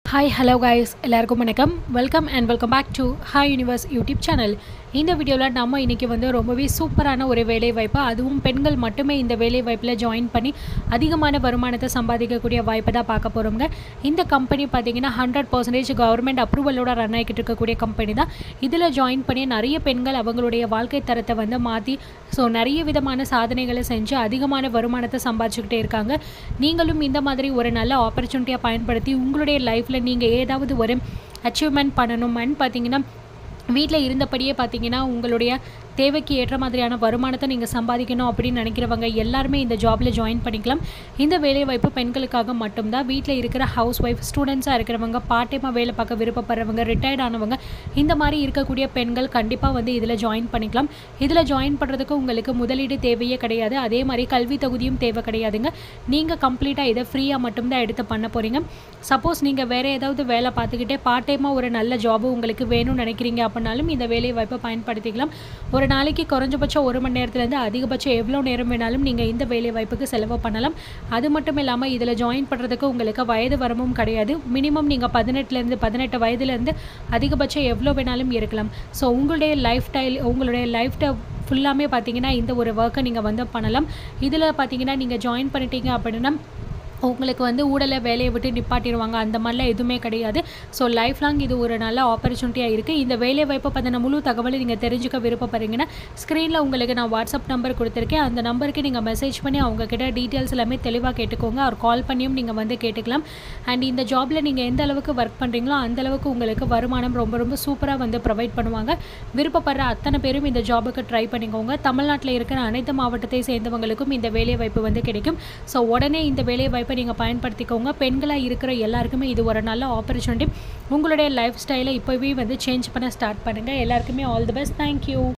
hi hello guys எல்லாருக்கும் வணக்கம் welcome and welcome back to Hi Universe YouTube channel இந்த வீடியோவில் நம்ம இன்றைக்கி வந்து ரொம்பவே சூப்பரான ஒரு வேலை வாய்ப்பு அதுவும் பெண்கள் மட்டுமே இந்த வேலை வாய்ப்பில் ஜாயின் பண்ணி அதிகமான வருமானத்தை சம்பாதிக்கக்கூடிய வாய்ப்பை தான் பார்க்க போகிறோங்க இந்த கம்பெனி பார்த்தீங்கன்னா ஹண்ட்ரட் பர்சன்டேஜ் கவர்மெண்ட் அப்ரூவலோட ரன் ஆகிக்கிட்டு இருக்கக்கூடிய கம்பெனி தான் இதில் ஜாயின் பண்ணி நிறைய பெண்கள் அவங்களுடைய வாழ்க்கை தரத்தை வந்து மாற்றி ஸோ நிறைய விதமான சாதனைகளை செஞ்சு அதிகமான வருமானத்தை சம்பாதிச்சுக்கிட்டே இருக்காங்க நீங்களும் இந்த மாதிரி ஒரு நல்ல ஆப்பர்ச்சுனிட்டியாக பயன்படுத்தி உங்களுடைய லைஃப்பில் நீங்கள் ஏதாவது ஒரு அச்சீவ்மெண்ட் பண்ணணும் அண்ட் பார்த்தீங்கன்னா வீட்டில் இருந்தபடியே பார்த்தீங்கன்னா உங்களுடைய தேவைக்கு ஏற்ற மாதிரியான வருமானத்தை நீங்கள் சம்பாதிக்கணும் அப்படின்னு நினைக்கிறவங்க எல்லாருமே இந்த ஜாபில் ஜாயின் பண்ணிக்கலாம் இந்த வேலைவாய்ப்பு பெண்களுக்காக மட்டும்தான் வீட்டில் இருக்கிற ஹவுஸ் ஒய்ஃப் ஸ்டூடெண்ட்ஸாக இருக்கிறவங்க பார்ட் டைமாக வேலை பார்க்க விருப்பப்படுறவங்க ரிட்டையர்ட் ஆனவங்க இந்த மாதிரி இருக்கக்கூடிய பெண்கள் கண்டிப்பாக வந்து இதில் ஜாயின் பண்ணிக்கலாம் இதில் ஜாயின் பண்ணுறதுக்கு உங்களுக்கு முதலீடு தேவையே கிடையாது அதே மாதிரி கல்வி தகுதியும் தேவை கிடையாதுங்க நீங்கள் கம்ப்ளீட்டாக இதை ஃப்ரீயாக மட்டும்தான் எடுத்து பண்ண போகிறீங்க சப்போஸ் நீங்கள் வேறு ஏதாவது வேலை பார்த்துக்கிட்டே பார்ட் டைமாக ஒரு நல்ல ஜாபு உங்களுக்கு வேணும்னு நினைக்கிறீங்க அப்படின்னாலும் இந்த வேலை வாய்ப்பை பயன்படுத்திக்கலாம் ஒரு நாளைக்கு குறைஞ்சபட்சம் ஒரு மணி நேரத்துலேருந்து அதிகபட்சம் எவ்வளோ நேரம் வேணாலும் நீங்கள் இந்த வேலை வாய்ப்புக்கு செலவு பண்ணலாம் அது மட்டும் இல்லாமல் இதில் ஜாயின் பண்ணுறதுக்கு உங்களுக்கு வயது வரமும் கிடையாது மினிமம் நீங்கள் பதினெட்டுலேருந்து பதினெட்டு வயதுலேருந்து அதிகபட்சம் எவ்வளோ வேணாலும் இருக்கலாம் ஸோ உங்களுடைய லைஃப் ஸ்டைல் உங்களுடைய லைஃப் ஃபுல்லாமே பார்த்தீங்கன்னா இந்த ஒரு ஒர்க்கை நீங்கள் வந்து பண்ணலாம் இதில் பார்த்தீங்கன்னா நீங்கள் ஜாயின் பண்ணிட்டீங்க அப்படின்னா உங்களுக்கு வந்து ஊடலை வேலையை விட்டு நிப்பாட்டிடுவாங்க அந்த மாதிரிலாம் எதுவுமே கிடையாது ஸோ லைஃப் லாங் இது ஒரு நல்ல ஆப்பர்ச்சுனிட்டியாக இருக்குது இந்த வேலை வாய்ப்பை பற்றின முழு தகவலை நீங்கள் தெரிஞ்சுக்க விருப்பப்படுறீங்கன்னா ஸ்க்ரீனில் உங்களுக்கு நான் வாட்ஸ்அப் நம்பர் கொடுத்துருக்கேன் அந்த நம்பருக்கு நீங்கள் மெசேஜ் பண்ணி அவங்கக்கிட்ட டீட்டெயில்ஸ் எல்லாமே தெளிவாக கேட்டுக்கோங்க அவர் கால் பண்ணியும் நீங்கள் வந்து கேட்டுக்கலாம் அண்ட் இந்த ஜாபில் நீங்கள் எந்த அளவுக்கு ஒர்க் பண்ணுறீங்களோ அந்த அளவுக்கு உங்களுக்கு வருமானம் ரொம்ப ரொம்ப சூப்பராக வந்து ப்ரொவைட் பண்ணுவாங்க விருப்பப்படுற அத்தனை பேரும் இந்த ஜாபுக்கு ட்ரை பண்ணிக்கோங்க தமிழ்நாட்டில் இருக்கிற அனைத்து மாவட்டத்தை சேர்ந்தவங்களுக்கும் இந்த வேலை வாய்ப்பு வந்து கிடைக்கும் ஸோ உடனே இந்த வேலை வாய்ப்பு வாய்ப்பை நீங்கள் பயன்படுத்திக்கோங்க பெண்களாக இருக்கிற எல்லாருக்குமே இது ஒரு நல்ல ஆப்பர்ச்சுனிட்டி உங்களுடைய லைஃப் ஸ்டைலை இப்போவே வந்து சேஞ்ச் பண்ண ஸ்டார்ட் பண்ணுங்கள் எல்லாருக்குமே ஆல் தி பெஸ்ட் தேங்க்யூ